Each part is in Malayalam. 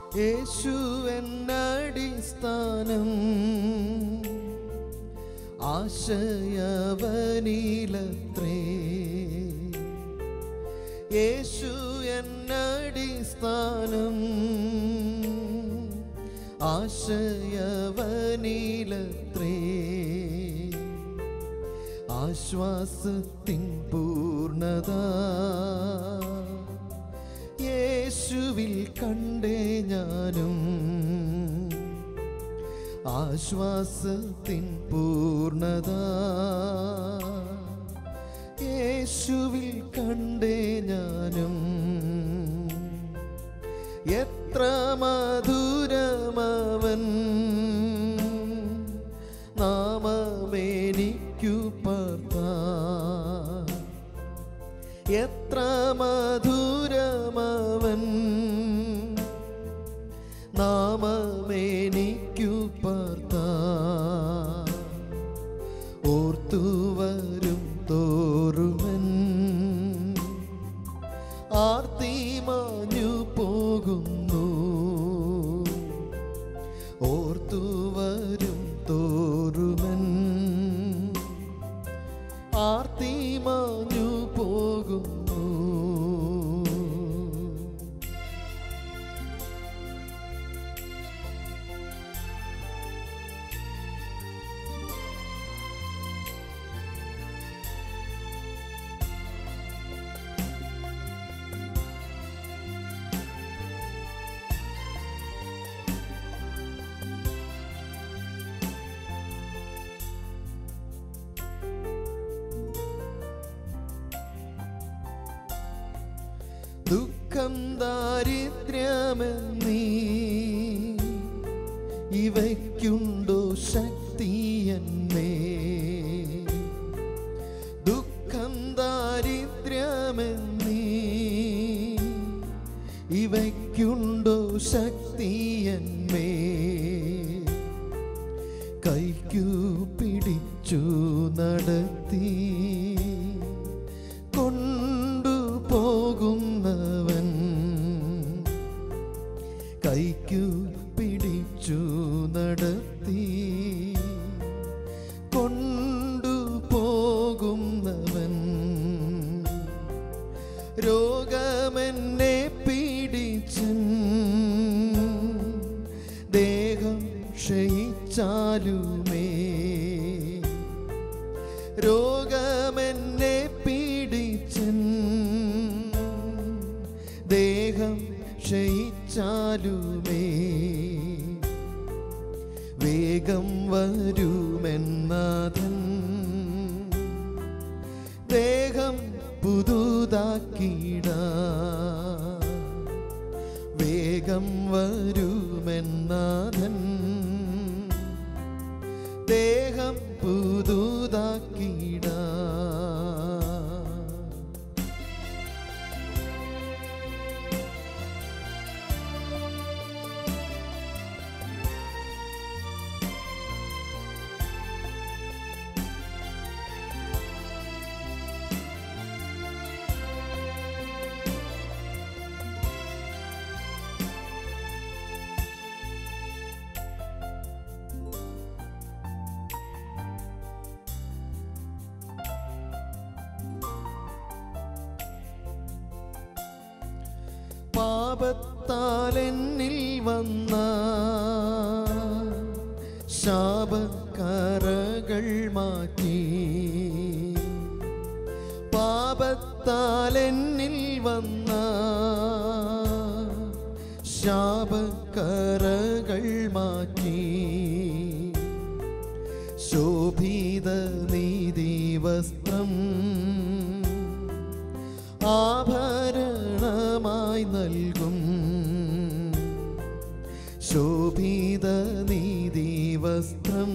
യേശു എന്നടിസ്ഥാനം ആശയവനിലത്രേ യേശു എന്നടിസ്ഥാനം ആശയവനിലത്രേ ആശ്വാസത്തിൻ പൂർണ്ണത യേശുവിൽ കണ്ടേ ഞാനും ആശ്വാസത്തിൻ പൂർണ്ണത യേശുവിൽ കണ്ടേ ഞാനും എത്ര മധുരമവൻ നാമമേനിക്കു പാർത്താൻ എത്ര മധുരമവൻ നാമമേനിക്കു പാർത്താൻ ഓർത്തു വരും തോറുമൻ ആർത്തി മാഞ്ഞു പോകുന്നു ഓർത്തു വരും തോറുമൻ ആർത്തി മാഞ്ഞു പോകുന്നു ദുഃഖം ദാരിദ്ര്യമെന്നീ ഇവയ്ക്കുണ്ടോ ശക്തിയന്മേ ദുഃഖം ദാരിദ്ര്യമെന്നീ ഇവയ്ക്കുണ്ടോ ശക്തിയന്മേ കൈക്കു പിടിച്ചു നടത്തി കൊണ്ടുപോകുന്നവൻ കൈക്കു പിടിച്ചു നടത്തി കൊണ്ടുപോകുന്നവൻ രോഗമെന്നെ പീഡിച്ചൻ ദേഹം ക്ഷയിച്ചാലുമേ രോഗമെന്നെ പീഡിച്ചൻ ദേഹം ക്ഷയിച്ചാലുമേ വേഗം വരുമെന്നാഥൻ ദേഹം പുതുതാക്കിട വേഗം വരുമെന്നാഥൻ ദേഹം പുതുതാക്കിട പാപത്താൽ എന്നിൽ വന്ന ശാപക്കറകൾ മാറ്റി പാപത്താൽ എന്നിൽ വന്ന ശാപക്കറകൾ മാറ്റി ശോഭിത നീതി വസ്ത്രം ആഭരണമായി നൽകും ശോഭിത നീതി വസ്ത്രം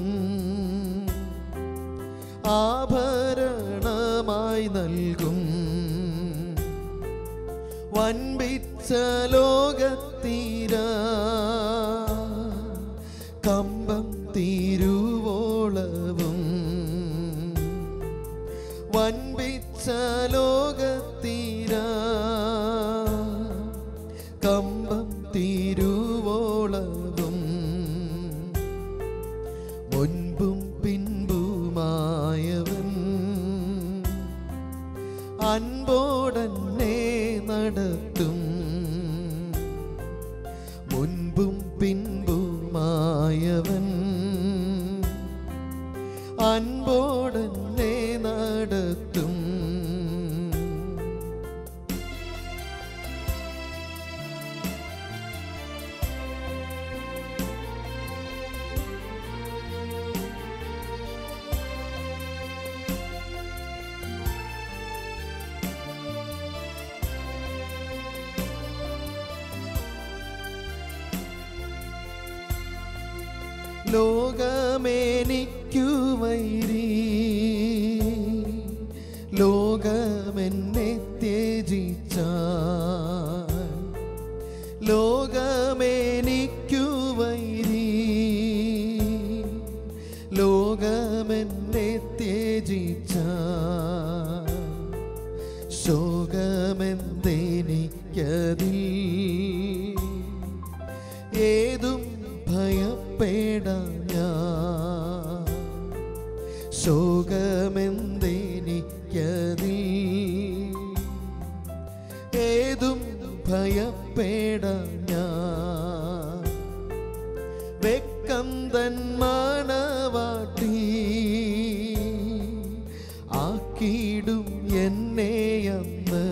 ആഭരണമായി നൽകും വൻപിച്ച ലോകത്തീര കമ്പം തീരുവോളവും വൻപിച്ച ലോകത്തീര കമ്പം തീരുവോളവും അൻപോടന്നെ നടത്തും മുൻപും പിൻപുമായവൻ അൻപോടന്നെ നടത്തും ലോകമേനിക്കു വൈരി ലോകമെന്നെ ത്യജിച്ച ലോകമേനിക്കു വൈരി ലോകമെന്നെ ത്യജിച്ച ശോകമെന്തെനിക്കതിൽ ഏതും ഭയപ്പെടാം ഞാൻ ശോകമെന്തെനിക്കതിൽ ഏതും ഭയപ്പെടാം ഞാൻ വെക്കം തൻ മാനവാട്ടി ആക്കിയിടും എന്നെ അന്ന്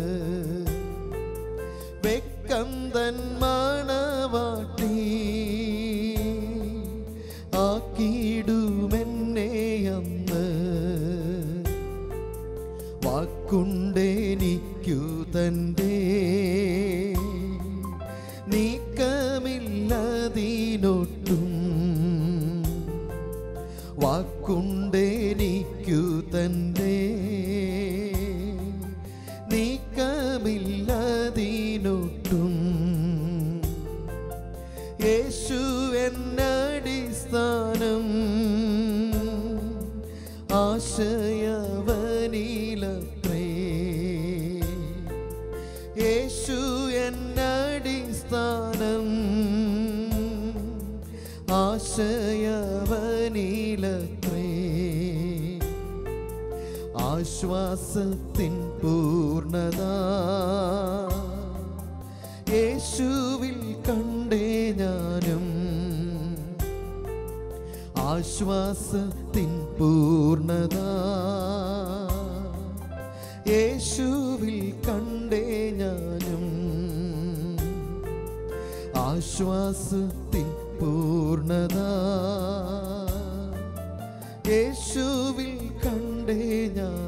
വെക്കം തൻ മാനവാട്ടി ആക്കിയിടുമെന്നെ അന്ന് വാക്കുണ്ടെനിക്കു തൻ്റെ നീക്കമില്ലതിനൊട്ടും വാക്കുണ്ടെനിക്കു തൻ്റെ നീക്കമില്ലതിനൊട്ടും യേശു എന്നടിസ്ഥാനം ആശയവനിലത്രേ യേശു എന്നടിസ്ഥാനം ആശയവനിലത്രേ ആശ്വാസത്തിൻ പൂർണ്ണത യേശുവിൽ കണ്ടേ ഞാനും ആശ്വാസത്തിൻ പൂർണ്ണത യേശുവിൽ കണ്ടേ ഞാനും ആശ്വാസത്തിൻ പൂർണ്ണത യേശുവിൽ കണ്ടേ ഞാൻ